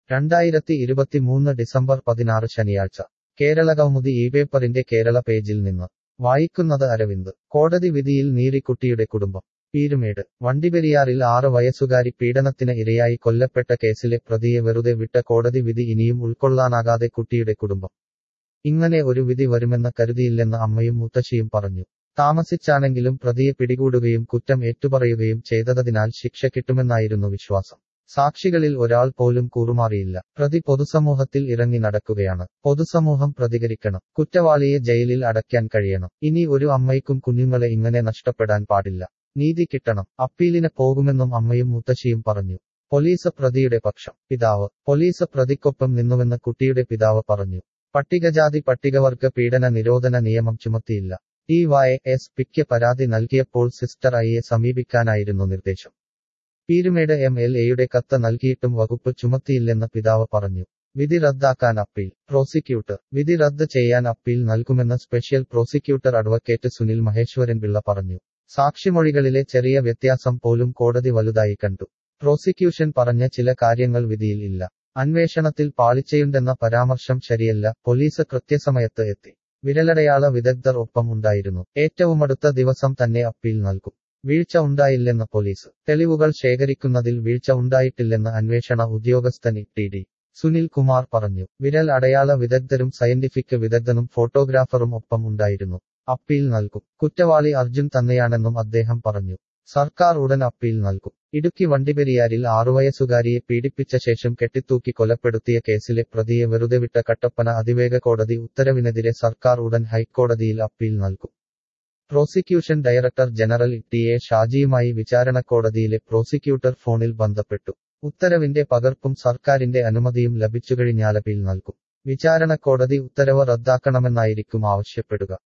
രണ്ടായിരത്തി ഇരുപത്തിമൂന്ന് ഡിസംബർ പതിനാറ് ശനിയാഴ്ച കേരളകൗമുദി ഈ പേപ്പറിന്റെ കേരള പേജിൽ നിന്ന് വായിക്കുന്നത് അരവിന്ദ് കോടതി വിധിയിൽ നീറിക്കുട്ടിയുടെ കുടുംബം പീരുമേട് വണ്ടിപ്പെരിയാറിൽ ആറ് വയസ്സുകാരി പീഡനത്തിന് ഇരയായി കൊല്ലപ്പെട്ട കേസിലെ പ്രതിയെ വെറുതെ വിട്ട കോടതി വിധി ഇനിയും ഉൾക്കൊള്ളാനാകാതെ കുട്ടിയുടെ കുടുംബം ഇങ്ങനെ ഒരു വിധി വരുമെന്ന് കരുതിയില്ലെന്ന് അമ്മയും മുത്തശ്ശിയും പറഞ്ഞു താമസിച്ചാണെങ്കിലും പ്രതിയെ പിടികൂടുകയും കുറ്റം ഏറ്റുപറയുകയും ചെയ്തതിനാൽ ശിക്ഷ കിട്ടുമെന്നായിരുന്നു വിശ്വാസം സാക്ഷികളിൽ ഒരാൾ പോലും കൂറുമാറിയില്ല പ്രതി പൊതുസമൂഹത്തിൽ ഇറങ്ങി നടക്കുകയാണ് പൊതുസമൂഹം പ്രതികരിക്കണം കുറ്റവാളിയെ ജയിലിൽ അടയ്ക്കാൻ കഴിയണം ഇനി ഒരു അമ്മയ്ക്കും കുഞ്ഞുങ്ങളെ ഇങ്ങനെ നഷ്ടപ്പെടാൻ പാടില്ല നീതി കിട്ടണം അപ്പീലിന് പോകുമെന്നും അമ്മയും മുത്തശ്ശിയും പറഞ്ഞു പോലീസ് പ്രതിയുടെ പക്ഷം പിതാവ് പോലീസ് പ്രതിക്കൊപ്പം നിന്നുവെന്ന് കുട്ടിയുടെ പിതാവ് പറഞ്ഞു പട്ടികജാതി പട്ടികവർഗ പീഡന നിരോധന നിയമം ചുമത്തിയില്ല ടി വൈ എസ് പിക്ക് പരാതി നൽകിയപ്പോൾ സിസ്റ്റർ ഐയെ സമീപിക്കാനായിരുന്നു നിർദ്ദേശം പീരുമേട് എം എൽ എയുടെ കത്ത് നൽകിയിട്ടും വകുപ്പ് ചുമത്തിയില്ലെന്ന് പിതാവ് പറഞ്ഞു വിധി റദ്ദാക്കാൻ അപ്പീൽ പ്രോസിക്യൂട്ടർ വിധി റദ്ദ് ചെയ്യാൻ അപ്പീൽ നൽകുമെന്ന് special prosecutor advocate Sunil Maheswaran Pillai പറഞ്ഞു സാക്ഷിമൊഴികളിലെ ചെറിയ വ്യത്യാസം പോലും കോടതി വലുതായി കണ്ടു പ്രോസിക്യൂഷൻ പറഞ്ഞ ചില കാര്യങ്ങൾ വിധിയിൽ ഇല്ല അന്വേഷണത്തിൽ പാളിച്ചയുണ്ടെന്ന പരാമർശം ശരിയല്ല പോലീസ് കൃത്യസമയത്ത് എത്തി വിരലടയാള വിദഗ്ധർ ഒപ്പം ഉണ്ടായിരുന്നു ഏറ്റവുമടുത്ത ദിവസം തന്നെ അപ്പീൽ നൽകും വീഴ്ച ഉണ്ടായില്ലെന്ന് പോലീസ് തെളിവുകൾ ശേഖരിക്കുന്നതിൽ വീഴ്ച ഉണ്ടായിട്ടില്ലെന്ന് അന്വേഷണ ഉദ്യോഗസ്ഥൻ ടി ഡി സുനിൽ കുമാർ പറഞ്ഞു വിരൽ അടയാള വിദഗ്ധരും സയന്റിഫിക് വിദഗ്ധനും ഫോട്ടോഗ്രാഫറും ഒപ്പം ഉണ്ടായിരുന്നു അപ്പീൽ നൽകും കുറ്റവാളി അർജുൻ തന്നെയാണെന്നും അദ്ദേഹം പറഞ്ഞു സർക്കാർ ഉടൻ അപ്പീൽ നൽകും ഇടുക്കി വണ്ടിപ്പെരിയാരിൽ ആറുവയസ്സുകാരിയെ പീഡിപ്പിച്ച ശേഷം കെട്ടിത്തൂക്കി കൊലപ്പെടുത്തിയ കേസിലെ പ്രതിയെ വെറുതെ വിട്ട കട്ടപ്പന അതിവേഗ കോടതി ഉത്തരവിനെതിരെ സർക്കാർ ഉടൻ ഹൈക്കോടതിയിൽ അപ്പീൽ നൽകും prosecution director general T A ഷാജിയുമായി വിചാരണക്കോടതിയിലെ പ്രോസിക്യൂട്ടർ ഫോണിൽ ബന്ധപ്പെട്ടു ഉത്തരവിന്റെ പകർപ്പും സർക്കാരിന്റെ അനുമതിയും ലഭിച്ചുകഴിഞ്ഞാൽ അപ്പീൽ നൽകും വിചാരണക്കോടതി ഉത്തരവ് റദ്ദാക്കണമെന്നായിരിക്കും ആവശ്യപ്പെടുക